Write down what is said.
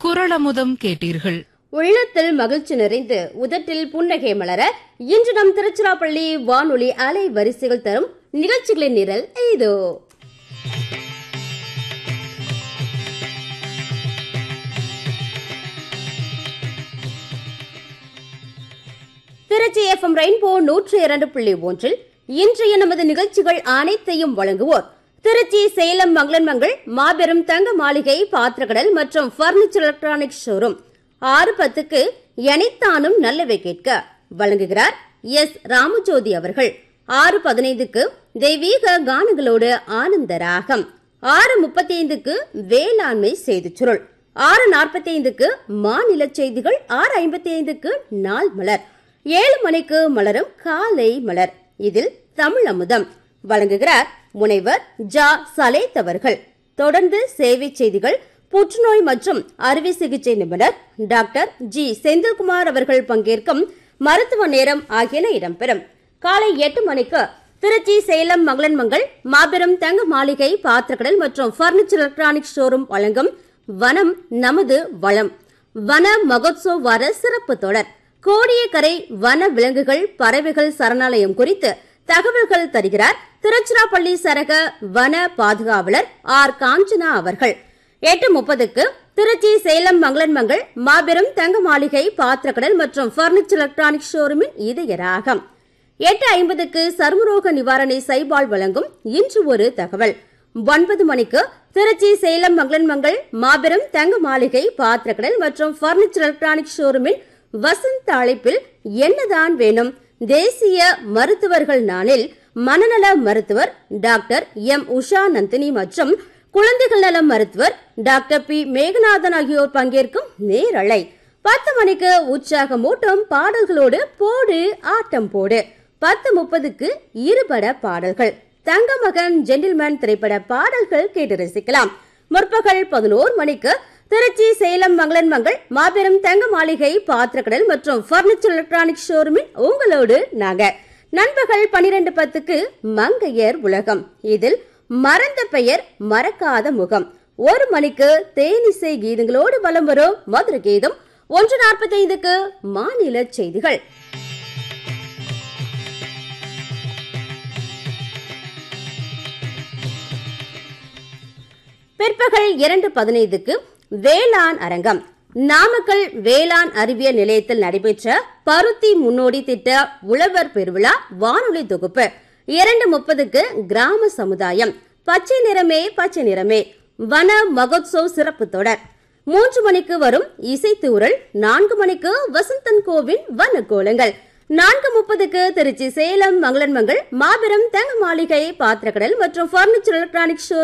குரளமுதம் கேட்டீர்கள் உள்ளத்தில் மகிழ்ச்சி நிறைந்து உதட்டில் புன்னகை மலர இன்று நம் திருச்சிராப்பள்ளி வானொலி அலை வரிசைகள் தரும் நிகழ்ச்சிகளின் நிரல் இதோ திருச்சி எஃப்எம் ரெயின்போ நூற்று இரண்டு புள்ளி ஒன்றில் இன்றைய நமது நிகழ்ச்சிகள் அனைத்தையும் வழங்குவோர் திருச்சி சேலம் மங்களன்மங்கள் மாபெரும் தங்க மாளிகை பாத்திரக்கடல் மற்றும் பர்னிச்சர் எலக்ட்ரானிக் ஷோரூம் ஆறு பத்துக்கு எனைத்தானும் நல்லவை கேட்க வழங்குகிறார் எஸ் ராமஜோதி அவர்கள் ஆறு பதினைந்துக்கு தெய்வீக கானங்களோடு ஆனந்த ராகம் ஆறு முப்பத்தி ஐந்துக்கு வேளாண்மை செய்திச் சுருள் ஆறு நாற்பத்தி ஐந்துக்கு மாநில செய்திகள் ஆறு ஐம்பத்தி ஐந்துக்கு நாள் மலர் ஏழு மணிக்கு மலரும் காலை மலர் இதில் தமிழ் அமுதம் வழங்குகிறார் முனைவர் ஜா சலேத் அவர்கள் தொடர்ந்து சேவை செய்திகள் புற்றுநோய் மற்றும் அறுவை சிகிச்சை நிபுணர் டாக்டர் ஜி செந்தில்குமார் அவர்கள் பங்கேற்கும் மருத்துவ நேரம் ஆகியன இடம்பெறும் காலை எட்டு மணிக்கு திருச்சி சேலம் மங்களன்மங்கள் மாபெரும் தங்க மாளிகை பாத்திரக்கடல் மற்றும் பர்னிச்சர் எலக்ட்ரானிக் ஷோரூம் வழங்கும் வனம் நமது வளம் வன மகோத்சவ் வார சிறப்பு தொடர் கோடியக்கரை வன விலங்குகள் பறவைகள் சரணாலயம் குறித்து தகவல்கள் தருகிறார் திருச்சிராப்பள்ளி சரக வன பாதுகாவலர் ஆர் காஞ்சனா அவர்கள் எட்டு முப்பதுக்கு திருச்சி சேலம் மங்களன்மங்கள் மாபெரும் தங்க மாளிகை பாத்திரக்கடல் மற்றும் பர்னிச்சர் எலக்ட்ரானிக் ஷோரூமின் இதய ராகம் எட்டு ஐம்பதுக்கு சர்மரோக நிவாரணை சைபால் வழங்கும் இன்று ஒரு தகவல் ஒன்பது மணிக்கு திருச்சி சேலம் மங்களன்மங்கள் மாபெரும் தங்க மாளிகை பாத்திரக்கடல் மற்றும் பர்னிச்சர் எலக்ட்ரானிக் ஷோரூமின் வசந்த அழைப்பில் என்னதான் வேணும் தேசிய மருத்துவர்கள் நாளில் மனநல மருத்துவர் டாக்டர் எம் உஷா நந்தினி மற்றும் குழந்தைகள் நல மருத்துவர் டாக்டர் பி மேகநாதன் ஆகியோர் பங்கேற்கும் நேரலை பத்து மணிக்கு உற்சாகமூட்டும் பாடல்களோடு போடு ஆட்டம் போடு பத்து முப்பதுக்கு இருபட பாடல்கள் தங்கமகன் ஜென்டில்மேன் திரைப்பட பாடல்கள் கேட்டு ரசிக்கலாம் முற்பகல் பதினோரு மணிக்கு திருச்சி சேலம் மங்களன்மங்கள் மாபெரும் தங்க மாளிகை பாத்திரக்கடல் மற்றும் பர்னிச்சர் எலக்ட்ரானிக் ஷோரூமில் உங்களோடு நாங்க நண்பகல் பனிரெண்டு பத்துக்கு மங்கையர் உலகம் இதில் மறந்த பெயர் மறக்காத முகம் ஒரு மணிக்கு தேனிசை கீதங்களோடு வலம் வரும் மதுர கீதம் ஒன்று நாற்பத்தி ஐந்துக்கு மாநில செய்திகள் பிற்பகல் இரண்டு பதினைந்துக்கு வேளாண் அரங்கம் நாமக்கல் வேளாண் அறிவியல் நிலையத்தில் நடைபெற்ற பருத்தி முன்னோடி திட்ட உழவர் பெருவிழா வானொலி தொகுப்பு இரண்டு முப்பதுக்கு கிராம சமுதாயம் பச்சை நிறமே பச்சை நிறமே வன மகோத்சவ் சிறப்பு தொடர் மூன்று மணிக்கு வரும் இசைத்தூரல் நான்கு மணிக்கு வசந்தன் கோவின் வன கோலங்கள் நான்கு முப்பதுக்கு திருச்சி சேலம் மங்களன்மங்கள் மாபெரும் தங்க மாளிகை பாத்திரக்கடல் மற்றும் பர்னிச்சர் எலக்ட்ரானிக் ஷோ